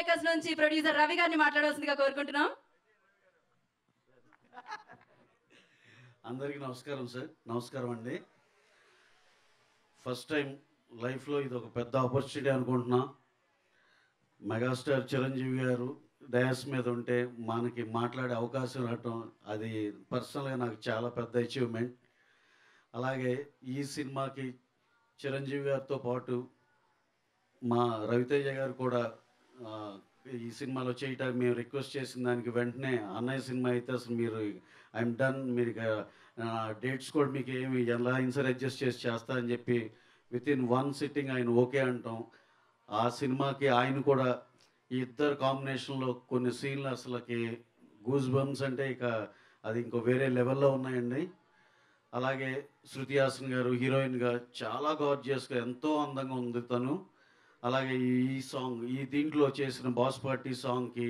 makers నుంచి producer Ravi గారిని మాట్లాడవలసిందిగా కోరుకుంటున్నాం అందరికీ నమస్కారం సార్ నమస్కారం అండి ఫస్ట్ టైం లైఫ్లో ఇది ఒక పెద్ద ఆపర్చునిటీ అనుకుంటున్నా మెగాస్టార్ చిరంజీవి గారు డయాస్ మీద ఉంటే మనకి మాట్లాడే అవకాశం రావటం అది పర్సనల్గా నాకు చాలా పెద్ద అచీవ్మెంట్ అలాగే ఈ సినిమాకి చిరంజీవి గారితో పాటు మా రవితేజ గారు కూడా ఆ, ఈ సినిమాలో చేయటానికి మేము రిక్వెస్ట్ చేసిన దానికి వెంటనే అన్నయ్య సినిమా అయితే అసలు మీరు ఐఎమ్ డన్ మీరు ఇక డేట్స్ కూడా మీకు ఏమి ఎలా ఇన్సర్ అడ్జస్ట్ చేసి చేస్తా అని చెప్పి విత్ ఇన్ వన్ సిట్టింగ్ ఆయన ఓకే అంటాం ఆ సినిమాకి ఆయన కూడా ఈ ఇద్దరు కాంబినేషన్లో కొన్ని సీన్లు అసలుకి గూస్ బంప్స్ అంటే ఇక అది ఇంకో వేరే లెవెల్లో ఉన్నాయండి అలాగే శృతి హాసన్ గారు హీరోయిన్గా చాలా గార్జియస్గా ఎంతో అందంగా ఉంది తను అలాగే ఈ సాంగ్ ఈ దీంట్లో చేసిన బాస్ పార్టీ సాంగ్కి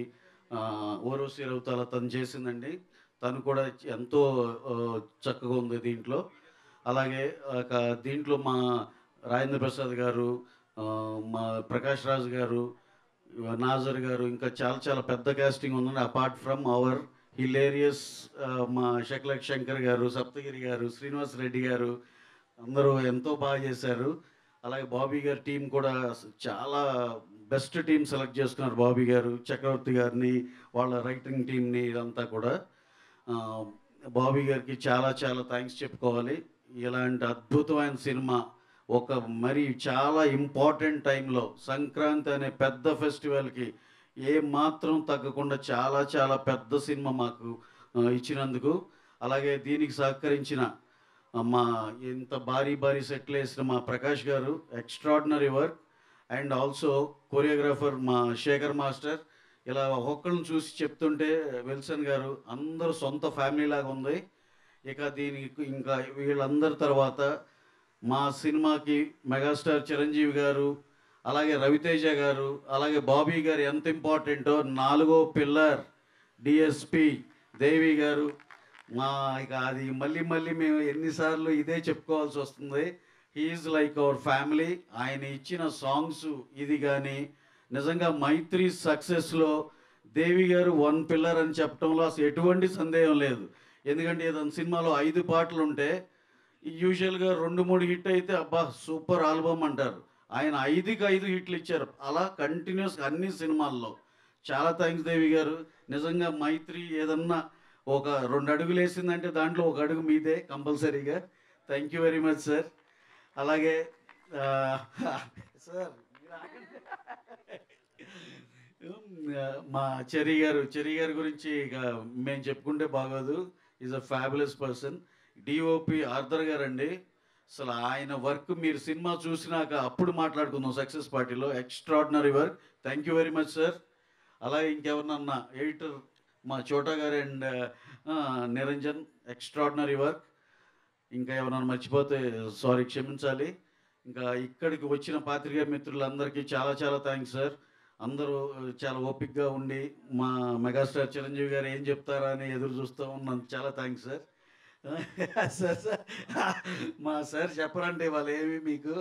ఓరోసి రౌతాల తను చేసిందండి తను కూడా ఎంతో ఆ, చక్కగా ఉంది దీంట్లో అలాగే ఒక దీంట్లో మా రాజేంద్ర ప్రసాద్ గారు ఆ, మా ప్రకాష్ రాజ్ గారు నాజర్ గారు ఇంకా చాలా చాలా పెద్ద కాస్టింగ్ ఉందండి అపార్ట్ ఫ్రమ్ అవర్ హిలేరియస్ మా శకలక్ శంకర్ గారు సప్తగిరి గారు శ్రీనివాస్ రెడ్డి గారు అందరూ ఎంతో బాగా చేశారు అలాగే బాబీ గారి టీం కూడా చాలా బెస్ట్ టీం సెలెక్ట్ చేసుకున్నారు బాబీ గారు చక్రవర్తి గారిని వాళ్ళ రైటింగ్ టీంని ఇదంతా కూడా ఆ, బాబీ గారికి చాలా చాలా థ్యాంక్స్ చెప్పుకోవాలి ఇలాంటి అద్భుతమైన సినిమా ఒక మరి చాలా ఇంపార్టెంట్ టైంలో సంక్రాంతి అనే పెద్ద ఫెస్టివల్కి ఏ మాత్రం తగ్గకుండా చాలా చాలా పెద్ద సినిమా మాకు ఆ, ఇచ్చినందుకు అలాగే దీనికి సహకరించిన ఆ, మా ఇంత భారీ భారీ సెట్లు వేసిన మా Prakash garu extraordinary work and also choreographer మా శేఖర్ మాస్టర్ ఇలా ఒక్కొక్కరిని చూసి చెప్తుంటే విల్సన్ గారు అందరూ సొంత ఫ్యామిలీ లాగా ఉంది ఇక దీనికి ఇంకా వీళ్ళందరి తర్వాత మా సినిమాకి మెగాస్టార్ చిరంజీవి గారు అలాగే రవితేజ గారు అలాగే బాబీ గారు ఎంత ఇంపార్టెంటో నాలుగో పిల్లర్ డిఎస్పి దేవి గారు మా ఇక అది మళ్ళీ మళ్ళీ మేము ఎన్నిసార్లు ఇదే చెప్పుకోవాల్సి వస్తుంది హీఈస్ లైక్ అవర్ ఫ్యామిలీ ఆయన ఇచ్చిన సాంగ్స్ ఇది కానీ నిజంగా మైత్రి సక్సెస్లో దేవి గారు వన్ పిల్లర్ అని చెప్పడంలో అసలు ఎటువంటి సందేహం లేదు ఎందుకంటే ఏదైనా సినిమాలో ఐదు పాటలు ఉంటే యూజువల్గా రెండు మూడు హిట్ అయితే అబ్బా సూపర్ ఆల్బమ్ అంటారు ఆయన ఐదుకి ఐదు హిట్లు ఇచ్చారు అలా కంటిన్యూస్ అన్ని సినిమాల్లో చాలా థ్యాంక్స్ దేవి గారు నిజంగా మైత్రి ఏదన్నా ఒక రెండు అడుగులు వేసిందంటే దాంట్లో ఒక అడుగు మీదే కంపల్సరీగా thank you very much sir అలాగే ఆ, సార్ మా చెరీ గారు చెరీ గారి గురించి ఇక మేము చెప్పుకుంటే బాగోదు is a fabulous person DOP Arthur garu అండి అసలు ఆయన వర్క్ మీరు సినిమా చూసినాక అప్పుడు మాట్లాడుకుందాం సక్సెస్ పార్టీలో extraordinary work thank you very much sir అలాగే ఇంకెవరినన్నా ఎడిటర్ మా చోటా గారు అండ్ నిరంజన్ ఎక్స్ట్రాడినరీ వర్క్ ఇంకా ఎవరైనా మర్చిపోతే సారీ క్షమించాలి ఇంకా ఇక్కడికి వచ్చిన పాత్రికేయ మిత్రులందరికీ చాలా చాలా థ్యాంక్స్ సార్ అందరూ చాలా ఓపిక్గా ఉండి మా మెగాస్టార్ చిరంజీవి గారు ఏం చెప్తారా అని ఎదురు చూస్తూ ఉన్నాను చాలా థ్యాంక్స్ సార్ సార్ సార్ మా సార్ చెప్పరండి వాళ్ళు ఏమి మీకు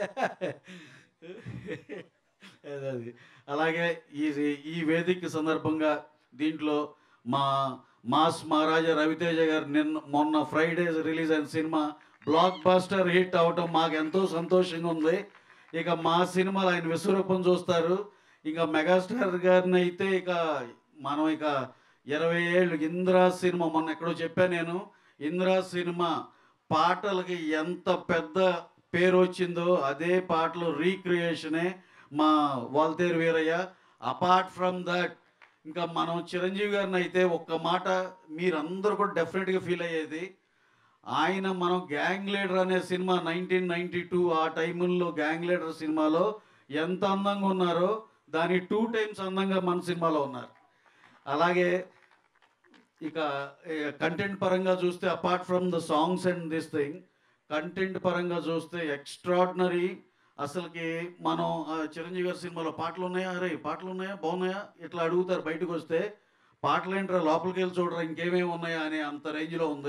అదే అది అలాగే ఈ ఈ వేదిక సందర్భంగా దీంట్లో మా మాస్ మహారాజా రవితేజ గారు నిన్న మొన్న ఫ్రైడే రిలీజ్ అయిన సినిమా బ్లాక్ బాస్టర్ హిట్ అవటం మాకు ఎంతో సంతోషంగా ఉంది ఇక మా సినిమాలు ఆయన విశ్వరూపం చూస్తారు ఇక మెగాస్టార్ గారిని అయితే ఇక మనం ఇక ఇరవై ఏళ్ళు ఇంద్రా సినిమా మొన్న ఎక్కడో చెప్పాను నేను ఇంద్రా సినిమా పాటలకి ఎంత పెద్ద పేరు వచ్చిందో అదే పాటలు రీక్రియేషనే మా Waltair Veerayya apart from that ఇంకా మనం చిరంజీవి గారిని అయితే ఒక్క మాట మీరందరూ కూడా డెఫినెట్గా ఫీల్ అయ్యేది ఆయన మనం గ్యాంగ్ లీడర్ అనే సినిమా నైన్టీన్ నైన్టీ టూ ఆ టైముల్లో గ్యాంగ్ లీడర్ సినిమాలో ఎంత అందంగా ఉన్నారో దాని టూ టైమ్స్ అందంగా మన సినిమాలో ఉన్నారు అలాగే ఇక కంటెంట్ పరంగా చూస్తే apart from the songs and this thing content పరంగా చూస్తే ఎక్స్ట్రాడినరీ అసలుకి మనం ఆ, చిరంజీవి గారి సినిమాలో పాటలు ఉన్నాయా అరే పాటలు ఉన్నాయా బాగున్నాయా ఇట్లా అడుగుతారు బయటకు వస్తే పాటలు ఏంట్రా లోపలికి వెళ్ళి చూడరా ఇంకేమేమి ఉన్నాయా అనే అంత రేంజ్లో ఉంది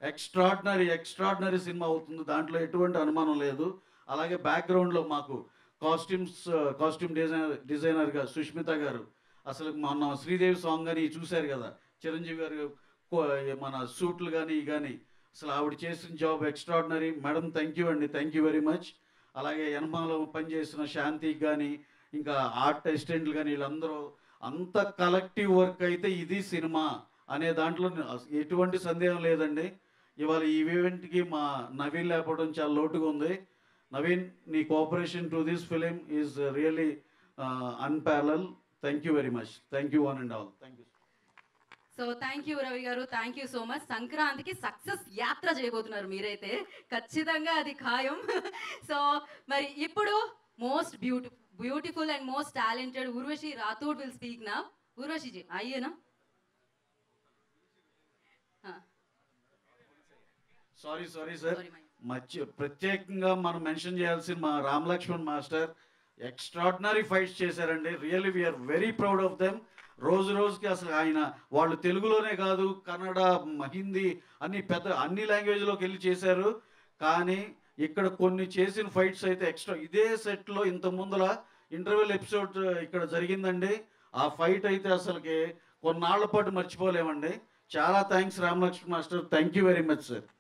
ఎక్స్ట్రాడినరీ ఎక్స్ట్రాడినరీ సినిమా అవుతుంది దాంట్లో ఎటువంటి అనుమానం లేదు అలాగే బ్యాక్గ్రౌండ్లో మాకు కాస్ట్యూమ్స్ కాస్ట్యూమ్ డిజైనర్ డిజైనర్గా సుష్మిత గారు అసలు మొన్న శ్రీదేవి సాంగ్ అని చూశారు కదా చిరంజీవి గారు కో- మన సూట్లు కానీ కానీ అసలు ఆవిడ చేసిన job extraordinary madam thank you అండి థ్యాంక్ యూ వెరీ మచ్ అలాగే యనమాలో పనిచేసిన శాంతికి కానీ ఇంకా ఆర్ట్ అసిస్టెంట్లు కానీ వీళ్ళందరూ అంత కలెక్టివ్ వర్క్ అయితే ఇది సినిమా అనే దాంట్లో అస- ఎటువంటి సందేహం లేదండి ఇవాళ ఈ ఈవెంట్కి మా నవీన్ లేకపోవడం చాలా లోటుగా ఉంది నవీన్ నీ cooperation to this film is really unparalleled thank you very much thank you one and all thank you so thank you Ravi garu thank you so much సంక్రాంతికి సక్సెస్ యాత్ర చేయబోతున్నారు మీరైతే ఖచ్చితంగా అది ఖాయం సో మరి ఇప్పుడు most beauty beautiful and most talented Urvashi Rautela will speak నా ఉర్వశి జీ అయ్యేనా sorry sorry sir sorry my మధ్య ప్రత్యేకంగా మనం మెన్షన్ చేయాల్సిన మా Ram Laxman master extraordinary fights చేశారండి really we are very proud of them రోజు రోజుకి అసలు ఆయన వాళ్ళు తెలుగులోనే కాదు కన్నడ మ, హిందీ అన్ని పెద్ద అన్ని లాంగ్వేజ్లోకి వెళ్ళి చేశారు కానీ ఇక్కడ కొన్ని చేసిన ఫైట్స్ అయితే ఎక్స్ట్రా ఇదే సెట్లో ఇంత ముందల ఇంటర్వెల్ ఎపిసోడ్ ఇక్కడ జరిగిందండి ఆ ఫైట్ అయితే అసలుకి కొన్నాళ్ల పాటు మర్చిపోలేమండి చాలా thanks Ram Laxman master thank you very much sir